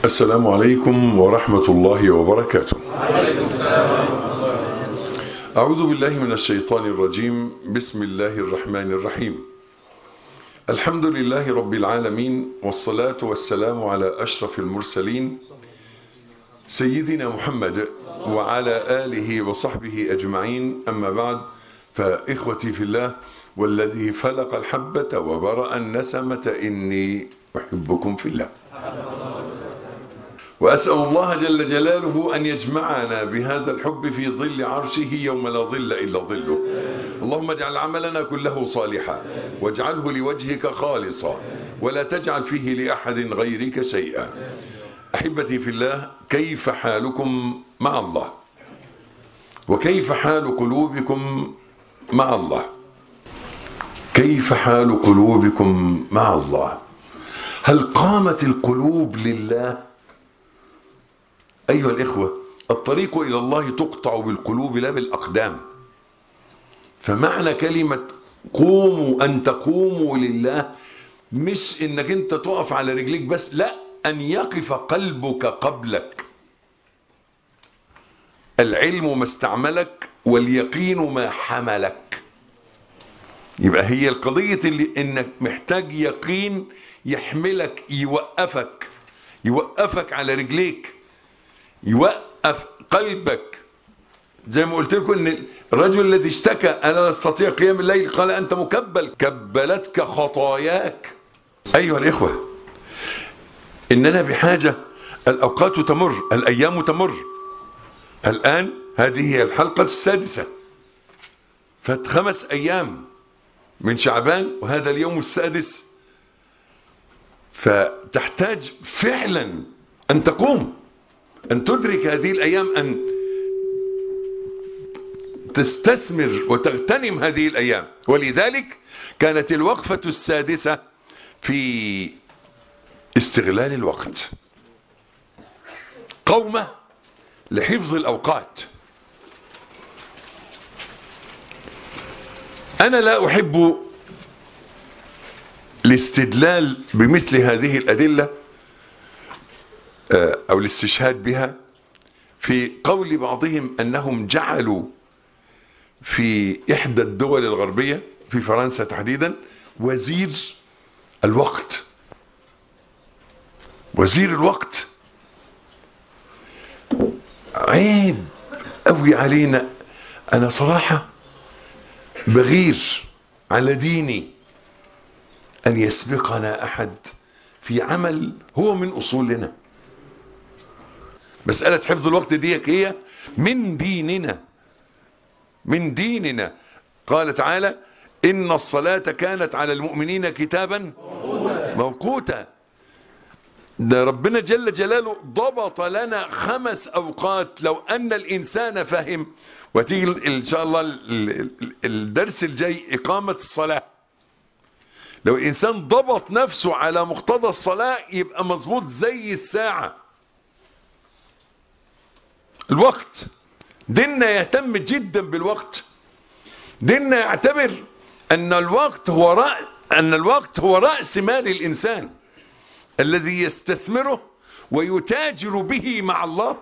السلام عليكم ورحمة الله وبركاته أعوذ بالله من الشيطان الرجيم بسم الله الرحمن الرحيم الحمد لله رب العالمين والصلاة والسلام على أشرف المرسلين سيدنا محمد وعلى آله وصحبه أجمعين أما بعد فإخوتي في الله والذي فلق الحبة وبرأ النسمة إني أحبكم في الله وأسأل الله جل جلاله أن يجمعنا بهذا الحب في ظل عرشه يوم لا ظل إلا ظله اللهم اجعل عملنا كله صالحا واجعله لوجهك خالصا ولا تجعل فيه لأحد غيرك شيئا أحبتي في الله كيف حالكم مع الله وكيف حال قلوبكم مع الله كيف حال قلوبكم مع الله هل قامت القلوب لله أيها الإخوة الطريق إلى الله تقطع بالقلوب لا بالأقدام فمعنى كلمة قوموا أن تقوموا لله مش إنك أنت تقف على رجليك بس لا أن يقف قلبك قبلك العلم ما استعملك واليقين ما حملك يبقى هي القضية اللي انك محتاج يقين يحملك يوقفك يوقفك على رجليك يوقف قلبك زي ما قلت لكم ان الرجل الذي اشتكى انا لا استطيع قيام الليل قال انت مكبل كبلتك خطاياك ايها الاخوة اننا بحاجة الاوقات تمر الايام تمر الان هذه هي الحلقة السادسة فات خمس ايام من شعبان وهذا اليوم السادس فتحتاج فعلا أن تقوم أن تدرك هذه الأيام أن تستثمر وتغتنم هذه الأيام ولذلك كانت الوقفة السادسة في استغلال الوقت قومة لحفظ الأوقات أنا لا أحب الاستدلال بمثل هذه الأدلة أو الاستشهاد بها في قول بعضهم أنهم جعلوا في إحدى الدول الغربية في فرنسا تحديدا وزير الوقت وزير الوقت عيب قوي علينا أنا صراحة بغير على ديني أن يسبقنا أحد في عمل هو من أصولنا مسألة حفظ الوقت دي هي من ديننا من ديننا قال تعالى إن الصلاة كانت على المؤمنين كتابا موقوتا ده ربنا جل جلاله ضبط لنا خمس أوقات لو أن الإنسان فهم وتيجي إن شاء الله الدرس الجاي إقامة الصلاة لو الإنسان ضبط نفسه على مقتضى الصلاة يبقى مظبوط زي الساعة الوقت ديننا يهتم جدا بالوقت ديننا يعتبر أن الوقت هو رأس أن الوقت هو رأس مال الإنسان الذي يستثمره ويتاجر به مع الله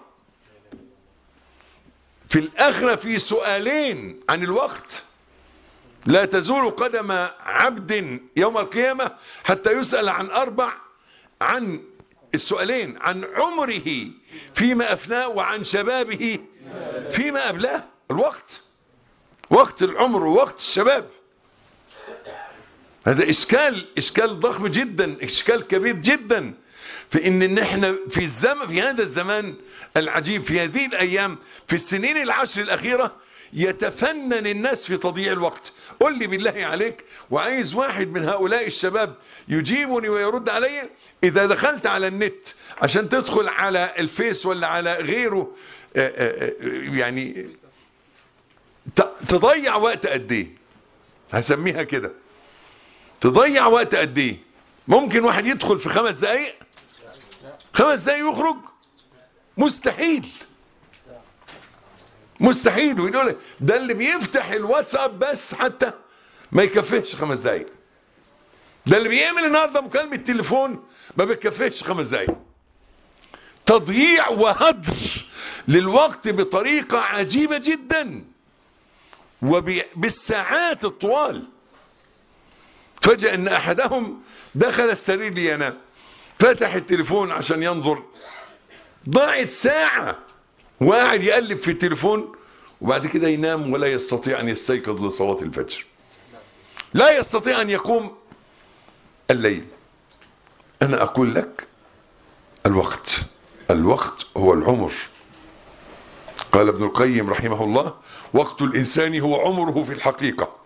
في الآخرة في سؤالين عن الوقت لا تزول قدم عبد يوم القيامة حتى يسأل عن أربع عن السؤالين عن عمره فيما أفناه وعن شبابه فيما أبلاه الوقت وقت العمر ووقت الشباب هذا إشكال إشكال ضخم جدا إشكال كبير جدا في إن, إن إحنا في الزمن في هذا الزمان العجيب في هذه الأيام في السنين العشر الأخيرة يتفنن الناس في تضييع الوقت قل لي بالله عليك وعايز واحد من هؤلاء الشباب يجيبني ويرد علي إذا دخلت على النت عشان تدخل على الفيس ولا على غيره يعني تضيع وقت قد ايه هسميها كده تضيع وقت قد ايه ممكن واحد يدخل في خمس دقايق خمس دقايق يخرج مستحيل مستحيل ويقول لك ده اللي بيفتح الواتساب بس حتى ما يكفيش خمس دقايق ده اللي بيعمل النهارده مكالمه تليفون ما بيكفيش خمس دقايق تضييع وهدر للوقت بطريقة عجيبة جدا وبالساعات الطوال فجأة ان احدهم دخل السرير لينام فتح التليفون عشان ينظر ضاعت ساعة وقاعد يقلب في التليفون وبعد كده ينام ولا يستطيع ان يستيقظ لصلاة الفجر لا يستطيع ان يقوم الليل انا اقول لك الوقت الوقت هو العمر قال ابن القيم رحمه الله وقت الإنسان هو عمره في الحقيقة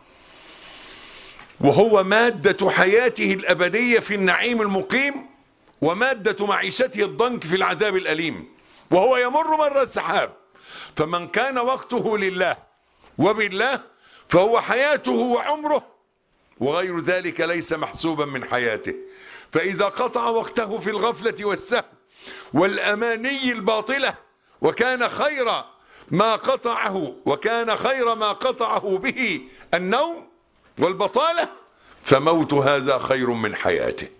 وهو مادة حياته الأبدية في النعيم المقيم ومادة معيشته الضنك في العذاب الأليم وهو يمر مر السحاب فمن كان وقته لله وبالله فهو حياته وعمره وغير ذلك ليس محسوبا من حياته فإذا قطع وقته في الغفلة والسهو والأماني الباطلة وكان خير ما قطعه وكان خير ما قطعه به النوم والبطالة فموت هذا خير من حياته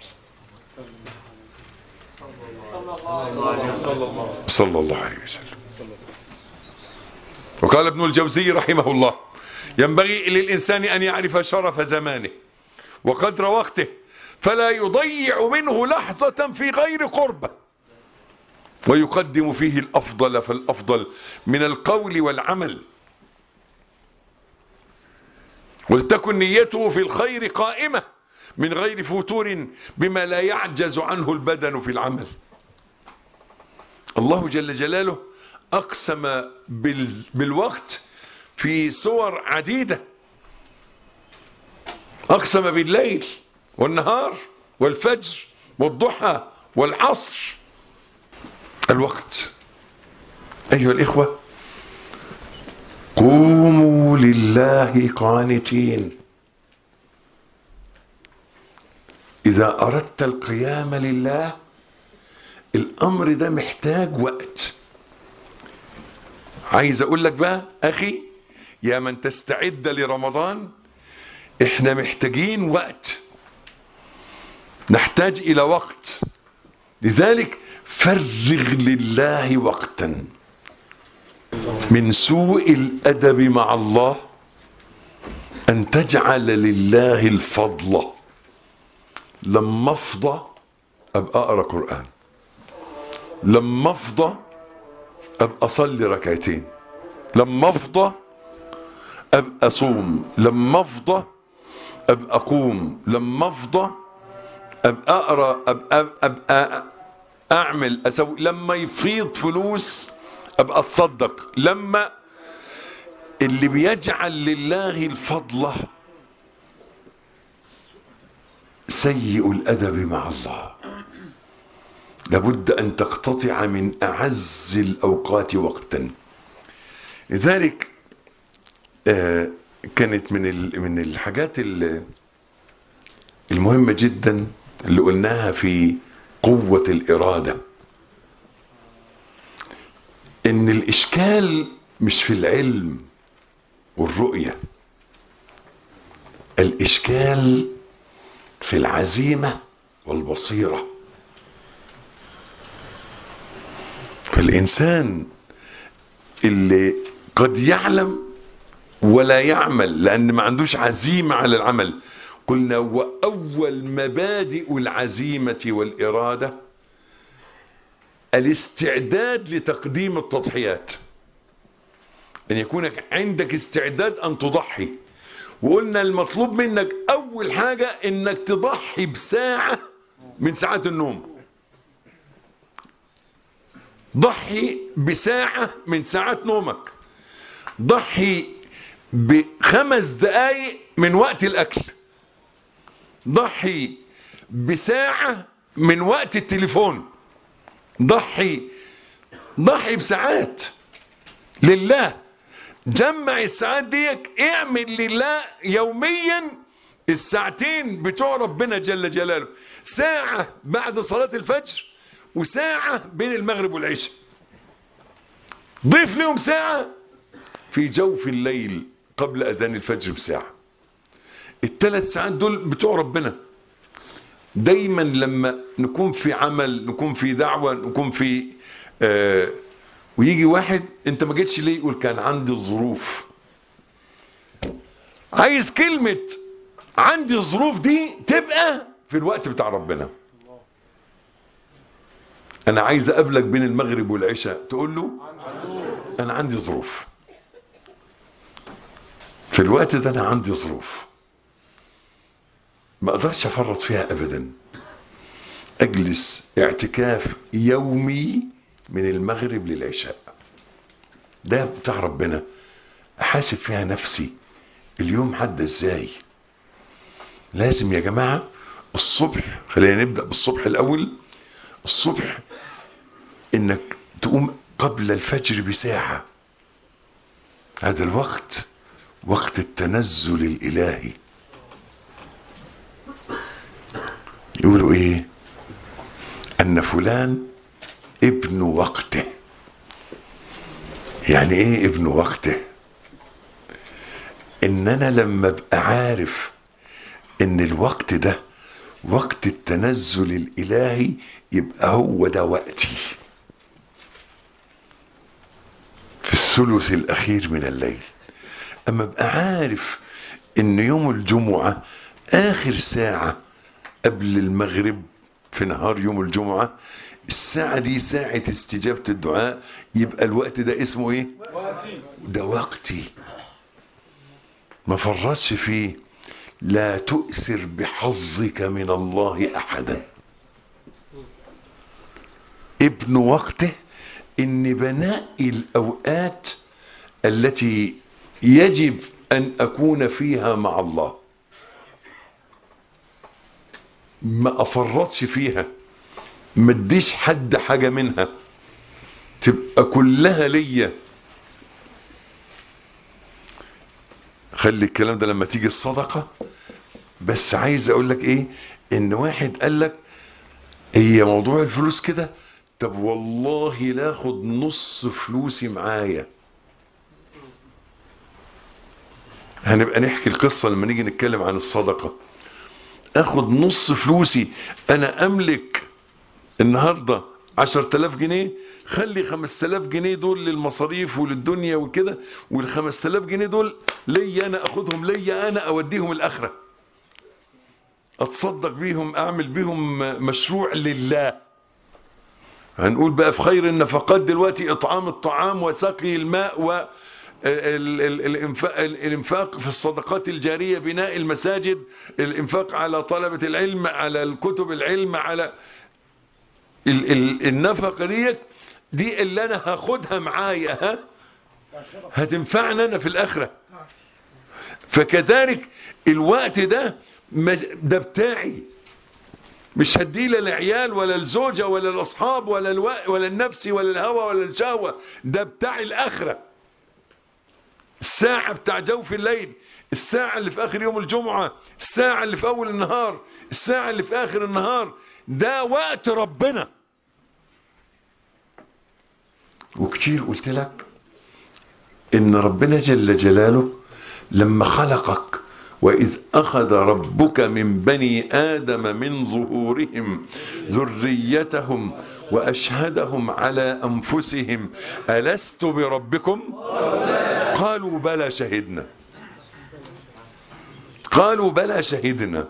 صلى الله عليه وسلم وقال ابن الجوزي رحمه الله ينبغي للإنسان أن يعرف شرف زمانه وقدر وقته فلا يضيع منه لحظة في غير قربه ويقدم فيه الأفضل فالأفضل من القول والعمل ولتكن نيته في الخير قائمة من غير فتور بما لا يعجز عنه البدن في العمل الله جل جلاله أقسم بال بالوقت في سور عديدة أقسم بالليل والنهار والفجر والضحى والعصر الوقت أيها الإخوة قوموا لله قانتين إذا أردت القيام لله الأمر ده محتاج وقت عايز أقول لك بقى أخي يا من تستعد لرمضان احنا محتاجين وقت نحتاج إلى وقت لذلك فرغ لله وقتا من سوء الأدب مع الله أن تجعل لله الفضل لما افضى أبقى أقرأ قرآن لما افضى أبقى أصلي ركعتين لما افضى أبقى أصوم لما افضى أبقى أقوم لما افضى أبقى أقرأ أبقى, أبقى أعمل أسوي لما يفيض فلوس أبقى أتصدق لما اللي بيجعل لله الفضل سيء الأدب مع الله لابد أن تقتطع من أعز الأوقات وقتا لذلك آه كانت من من الحاجات المهمة جدا اللي قلناها في قوة الإرادة إن الإشكال مش في العلم والرؤية الإشكال في العزيمة والبصيرة فالإنسان اللي قد يعلم ولا يعمل لأن ما عندوش عزيمة على العمل قلنا وأول مبادئ العزيمة والإرادة الاستعداد لتقديم التضحيات أن يكون عندك استعداد أن تضحي وقلنا المطلوب منك أول حاجة أنك تضحي بساعة من ساعات النوم ضحي بساعة من ساعات نومك ضحي بخمس دقايق من وقت الأكل ضحي بساعة من وقت التليفون ضحي ضحي بساعات لله جمع الساعات ديك اعمل لله يوميا الساعتين بتوع ربنا جل جلاله ساعة بعد صلاة الفجر وساعة بين المغرب والعشاء ضيف لهم ساعة في جوف الليل قبل أذان الفجر بساعة الثلاث ساعات دول بتوع ربنا دايما لما نكون في عمل نكون في دعوة نكون في آه ويجي واحد انت ما جيتش ليه يقول كان عندي ظروف عايز كلمة عندي الظروف دي تبقى في الوقت بتاع ربنا انا عايز اقابلك بين المغرب والعشاء تقول له انا عندي ظروف في الوقت ده انا عندي ظروف ما اقدرش افرط فيها ابدا اجلس اعتكاف يومي من المغرب للعشاء ده بتاع ربنا احاسب فيها نفسي اليوم عدى ازاي لازم يا جماعة الصبح خلينا نبدأ بالصبح الاول الصبح انك تقوم قبل الفجر بساعة هذا الوقت وقت التنزل الالهي يقولوا ايه ان فلان ابن وقته يعني ايه ابن وقته ان انا لما ابقى عارف ان الوقت ده وقت التنزل الالهي يبقى هو ده وقتي في الثلث الاخير من الليل اما ابقى عارف ان يوم الجمعة اخر ساعة قبل المغرب في نهار يوم الجمعة الساعة دي ساعة استجابة الدعاء يبقى الوقت ده اسمه ايه ده وقتي ما فرطش فيه لا تؤثر بحظك من الله احدا ابن وقته ان بناء الاوقات التي يجب ان اكون فيها مع الله ما افرطش فيها ما اديش حد حاجة منها تبقى كلها ليا خلي الكلام ده لما تيجي الصدقة بس عايز اقول لك ايه ان واحد قال لك هي موضوع الفلوس كده طب والله لا اخد نص فلوسي معايا هنبقى نحكي القصة لما نيجي نتكلم عن الصدقة اخد نص فلوسي انا املك النهاردة عشر تلاف جنيه خلي خمس تلاف جنيه دول للمصاريف وللدنيا وكده والخمس تلاف جنيه دول ليا انا اخدهم ليا انا اوديهم الاخرة اتصدق بيهم اعمل بيهم مشروع لله هنقول بقى في خير النفقات دلوقتي اطعام الطعام وسقي الماء و الانفاق في الصدقات الجارية بناء المساجد الانفاق على طلبة العلم على الكتب العلم على النفقة ديت دي اللي انا هاخدها معايا ها هتنفعنا انا في الاخرة فكذلك الوقت ده ده بتاعي مش هديه للعيال ولا الزوجة ولا الاصحاب ولا الوقت ولا النفسي ولا الهوى ولا الشهوة ده بتاع الاخرة الساعة بتاع جوف الليل الساعة اللي في اخر يوم الجمعة الساعة اللي في اول النهار الساعة اللي في اخر النهار ده وقت ربنا وكتير قلت لك ان ربنا جل جلاله لما خلقك وإذ أخذ ربك من بني آدم من ظهورهم ذريتهم وأشهدهم على أنفسهم ألست بربكم قالوا بلى شهدنا قالوا بلى شهدنا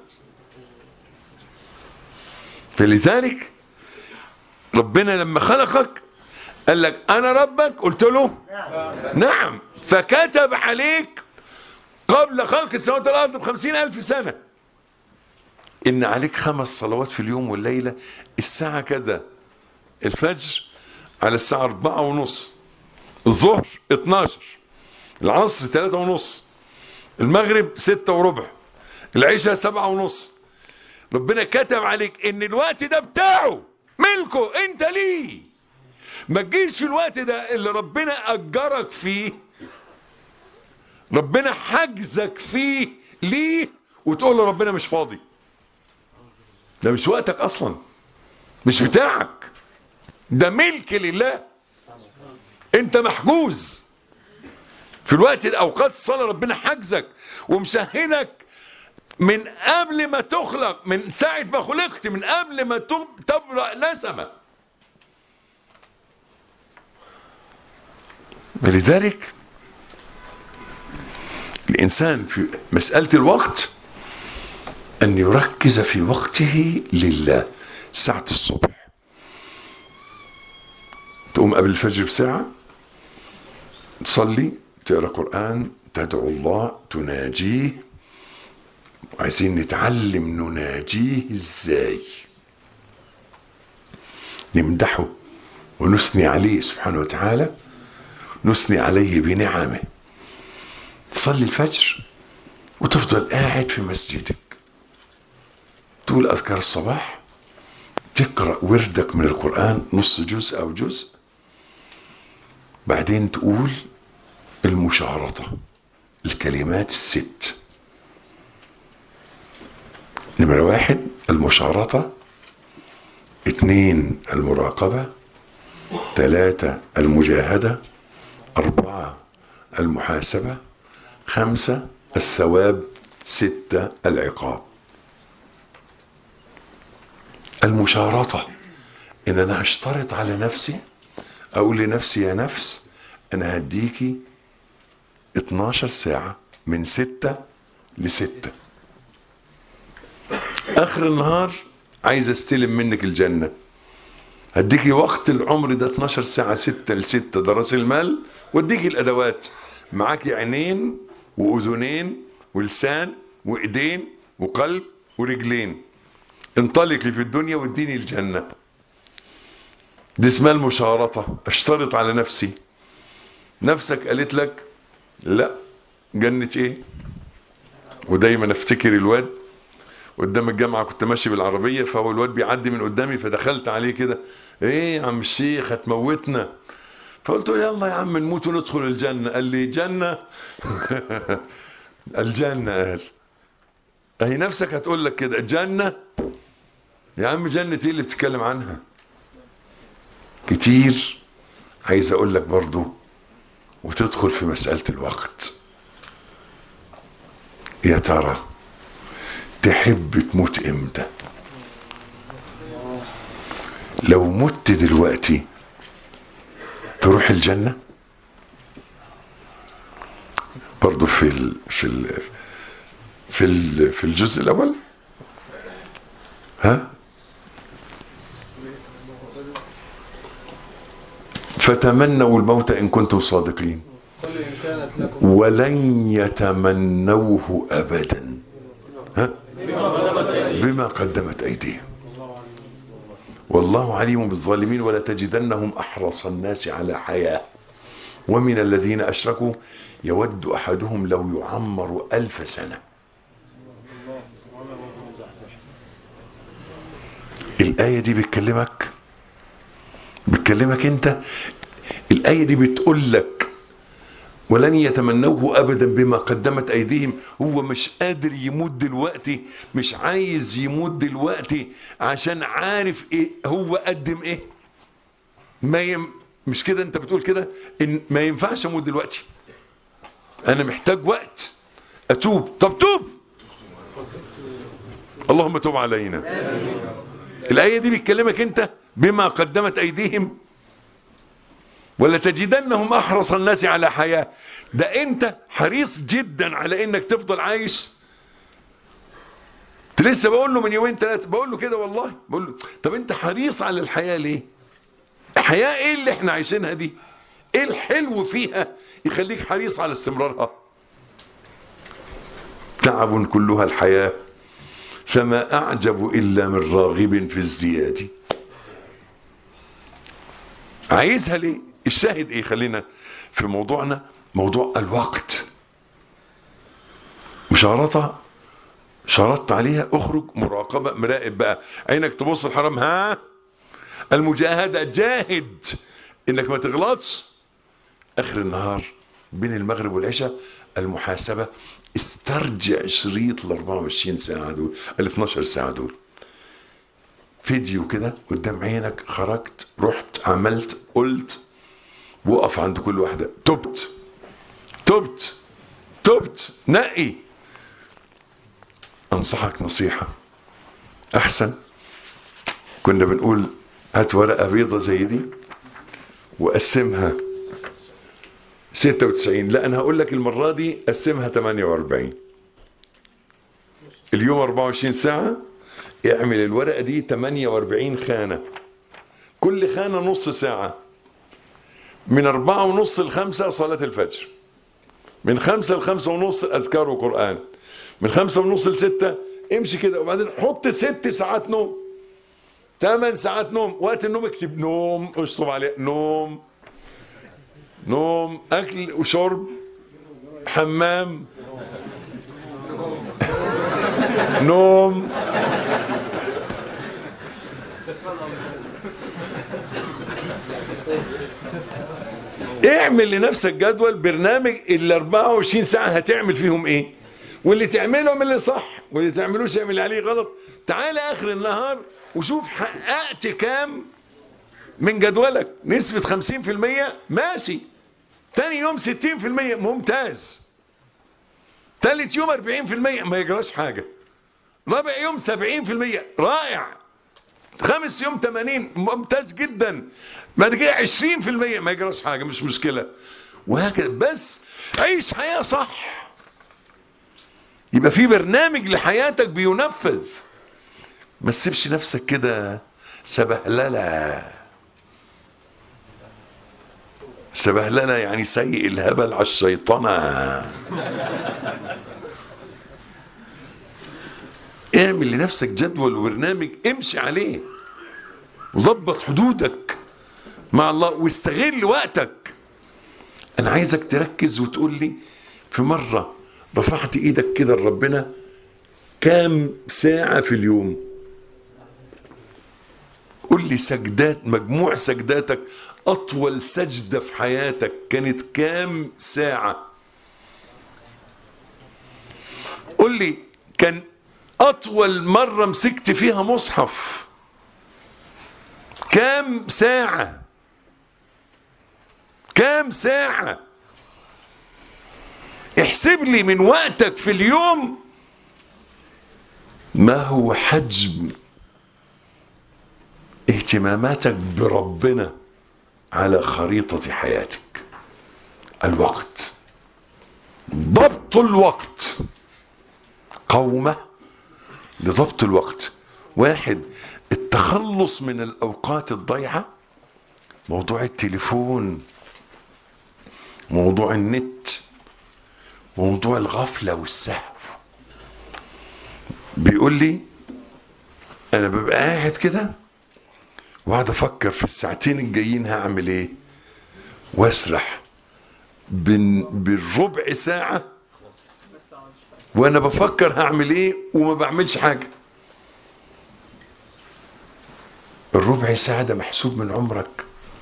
فلذلك ربنا لما خلقك قال لك أنا ربك قلت له نعم فكتب عليك قبل خلق السماوات والأرض بخمسين ألف سنة إن عليك خمس صلوات في اليوم والليلة الساعة كذا الفجر على الساعة أربعة ونص الظهر اتناشر العصر ثلاثة ونص المغرب ستة وربع العشاء سبعة ونص ربنا كتب عليك ان الوقت ده بتاعه ملكه انت ليه ما تجيش في الوقت ده اللي ربنا اجرك فيه ربنا حجزك فيه ليه وتقول له ربنا مش فاضي ده مش وقتك اصلا مش بتاعك ده ملك لله انت محجوز في الوقت الاوقات الصلاة ربنا حجزك ومشهدك من قبل ما تخلق من ساعة ما خلقت من قبل ما تب- تبرأ نسمة ولذلك الإنسان في مسألة الوقت أن يركز في وقته لله ساعة الصبح تقوم قبل الفجر بساعة تصلي تقرأ قرآن تدعو الله تناجيه وعايزين نتعلم نناجيه ازاي نمدحه ونثني عليه سبحانه وتعالى نثني عليه بنعمه تصلي الفجر وتفضل قاعد في مسجدك تقول أذكار الصباح تقرأ وردك من القرآن نص جزء أو جزء بعدين تقول المشارطة الكلمات الست نمرة واحد المشارطة اثنين المراقبة ثلاثة المجاهدة أربعة المحاسبة خمسة الثواب ستة العقاب المشارطة ان انا اشترط على نفسي اقول لنفسي يا نفس انا هديكي 12 ساعة من ستة لستة اخر النهار عايز استلم منك الجنة هديكي وقت العمر ده 12 ساعة 6 ل 6 ده راس المال واديكي الادوات معاكي عينين واذنين ولسان وايدين وقلب ورجلين انطلقي في الدنيا واديني الجنة دي اسمها المشارطة اشترط على نفسي نفسك قالت لك لا جنة ايه ودايما افتكر الواد قدام الجامعة كنت ماشي بالعربية فهو الواد بيعدي من قدامي فدخلت عليه كده ايه يا عم الشيخ هتموتنا فقلت له يلا يا عم نموت وندخل الجنة قال لي جنة الجنة قال اهي نفسك هتقول لك كده جنة يا عم جنة ايه اللي بتتكلم عنها كتير عايز اقول لك برضو وتدخل في مسألة الوقت يا ترى تحب تموت امتى لو مت دلوقتي تروح الجنة برضو في ال في ال في ال في الجزء الاول ها فتمنوا الموت ان كنتم صادقين قل إن كانت لكم ولن يتمنوه ابدا ها بما قدمت ايديهم والله عليم بالظالمين ولا تجدنهم احرص الناس على حياه ومن الذين اشركوا يود احدهم لو يعمر الف سنه الايه دي بتكلمك بتكلمك انت الايه دي بتقول لك ولن يتمنوه ابدا بما قدمت ايديهم هو مش قادر يموت دلوقتي مش عايز يموت دلوقتي عشان عارف ايه هو قدم ايه ما يم مش كده انت بتقول كده ان ما ينفعش اموت دلوقتي انا محتاج وقت اتوب طب توب اللهم توب علينا الايه دي بتكلمك انت بما قدمت ايديهم ولا تجدنهم احرص الناس على حياة ده انت حريص جدا على انك تفضل عايش كنت لسه بقول له من يومين ثلاثة بقول له كده والله بقول له طب انت حريص على الحياة ليه الحياة ايه اللي احنا عايشينها دي ايه الحلو فيها يخليك حريص على استمرارها تعب كلها الحياة فما اعجب الا من راغب في ازدياد عايزها ليه الشاهد ايه خلينا في موضوعنا موضوع الوقت مشارطة شرطت عليها اخرج مراقبة مراقب بقى عينك تبص الحرام ها المجاهدة جاهد انك ما تغلطش اخر النهار بين المغرب والعشاء المحاسبة استرجع شريط ال 24 ساعة دول ال 12 ساعة دول فيديو كده قدام عينك خرجت رحت عملت قلت وقف عند كل واحدة تبت تبت تبت نقي انصحك نصيحة احسن كنا بنقول هات ورقة بيضة زي دي وقسمها 96 لا انا هقول لك المرة دي قسمها 48 اليوم 24 ساعة اعمل الورقة دي 48 خانة كل خانة نص ساعة من أربعة ونص لخمسة صلاة الفجر من خمسة لخمسة ونص أذكار وقرآن من خمسة ونص لستة امشي كده وبعدين حط ست ساعات نوم ثمان ساعات نوم وقت النوم اكتب نوم اشطب عليه نوم نوم أكل وشرب حمام نوم اعمل لنفسك جدول برنامج ال 24 ساعة هتعمل فيهم ايه واللي تعمله اعمل اللي صح واللي تعملوش اعمل عليه غلط تعال اخر النهار وشوف حققت كام من جدولك نسبة 50% ماشي تاني يوم 60% ممتاز تالت يوم 40% ما يجراش حاجة رابع يوم 70% رائع خامس يوم 80 ممتاز جدا بعد كده 20% ما يجراش حاجة مش مشكلة وهكذا بس عيش حياة صح يبقى في برنامج لحياتك بينفذ ما تسيبش نفسك كده سبهلله سبهلله يعني سيء الهبل على الشيطنة اعمل لنفسك جدول وبرنامج امشي عليه وظبط حدودك مع الله واستغل وقتك انا عايزك تركز وتقول لي في مرة رفعت ايدك كده لربنا كام ساعة في اليوم قول لي سجدات مجموع سجداتك اطول سجدة في حياتك كانت كام ساعة قول لي كان اطول مرة مسكت فيها مصحف كام ساعة كام ساعة احسب لي من وقتك في اليوم ما هو حجم اهتماماتك بربنا على خريطة حياتك الوقت ضبط الوقت قومة لضبط الوقت واحد التخلص من الأوقات الضيعة موضوع التليفون موضوع النت موضوع الغفلة والسهو بيقول لي انا ببقى قاعد كده وقعد افكر في الساعتين الجايين هعمل ايه واسرح بين بالربع ساعة وانا بفكر هعمل ايه وما بعملش حاجة الربع ساعة ده محسوب من عمرك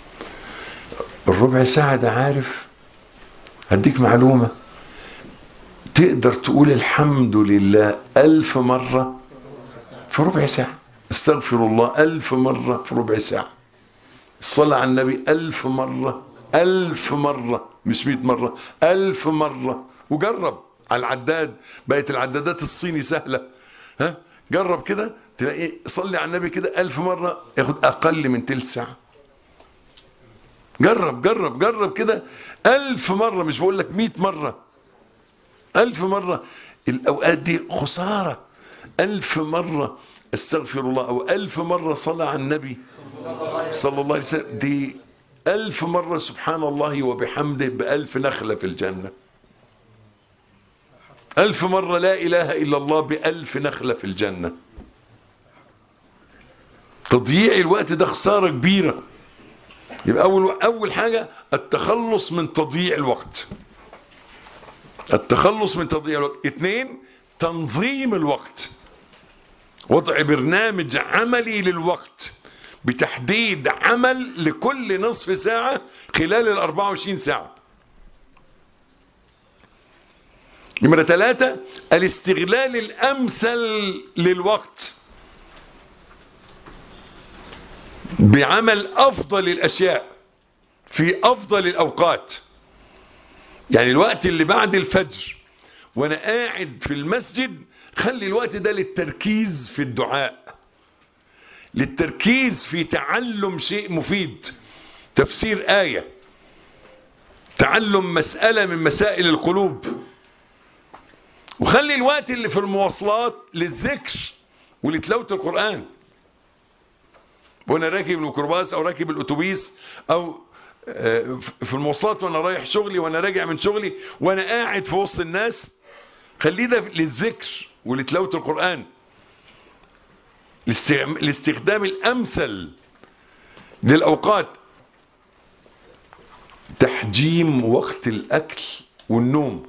الربع ساعة ده عارف هديك معلومة تقدر تقول الحمد لله ألف مرة في ربع ساعة استغفر الله ألف مرة في ربع ساعة الصلاة على النبي ألف مرة ألف مرة مش مئة مرة ألف مرة وجرب على العداد بقت العدادات الصيني سهلة ها جرب كده تلاقي صلي على النبي كده ألف مرة ياخد أقل من تلت ساعة جرب جرب جرب كده ألف مرة مش بقول لك مئة مرة ألف مرة الأوقات دي خسارة ألف مرة استغفر الله أو ألف مرة صلى على النبي صلى الله عليه وسلم دي ألف مرة سبحان الله وبحمده بألف نخلة في الجنة ألف مرة لا إله إلا الله بألف نخلة في الجنة تضييع الوقت ده خسارة كبيرة يبقى أول, أول حاجة التخلص من تضييع الوقت التخلص من تضييع الوقت اثنين تنظيم الوقت وضع برنامج عملي للوقت بتحديد عمل لكل نصف ساعة خلال ال 24 ساعة نمرة ثلاثة الاستغلال الأمثل للوقت بعمل أفضل الأشياء في أفضل الأوقات يعني الوقت اللي بعد الفجر وانا قاعد في المسجد خلي الوقت ده للتركيز في الدعاء للتركيز في تعلم شيء مفيد تفسير آية تعلم مسألة من مسائل القلوب وخلي الوقت اللي في المواصلات للذكر ولتلاوة القرآن وانا راكب الميكروباص او راكب الاتوبيس او آه، في المواصلات وانا رايح شغلي وانا راجع من شغلي وانا قاعد في وسط الناس خليه ده للذكر ولتلاوة القرآن الاستعم- الاستخدام الامثل للاوقات تحجيم وقت الاكل والنوم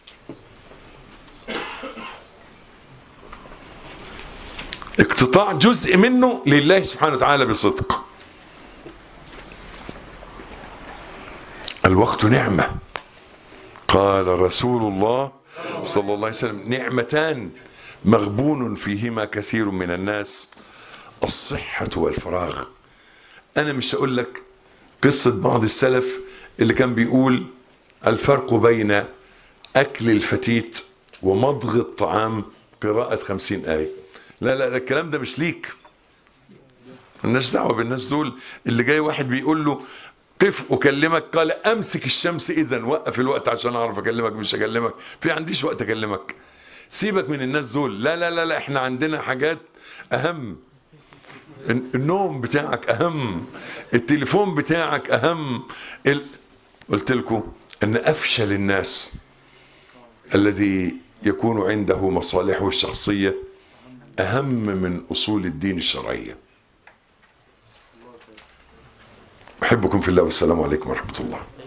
اقتطاع جزء منه لله سبحانه وتعالى بصدق الوقت نعمة قال رسول الله صلى الله عليه وسلم نعمتان مغبون فيهما كثير من الناس الصحة والفراغ أنا مش هقول لك قصة بعض السلف اللي كان بيقول الفرق بين أكل الفتيت ومضغ الطعام قراءة خمسين آية لا لا لا، الكلام ده مش ليك الناس دعوة بالناس دول اللي جاي واحد بيقول له قف أكلمك قال أمسك الشمس إذا وقف الوقت عشان أعرف أكلمك مش أكلمك في عنديش وقت أكلمك سيبك من الناس دول لا لا لا لا احنا عندنا حاجات أهم النوم بتاعك أهم التليفون بتاعك أهم ال... قلت لكم أن أفشل الناس الذي يكون عنده مصالحه الشخصية أهم من أصول الدين الشرعية أحبكم في الله والسلام عليكم ورحمة الله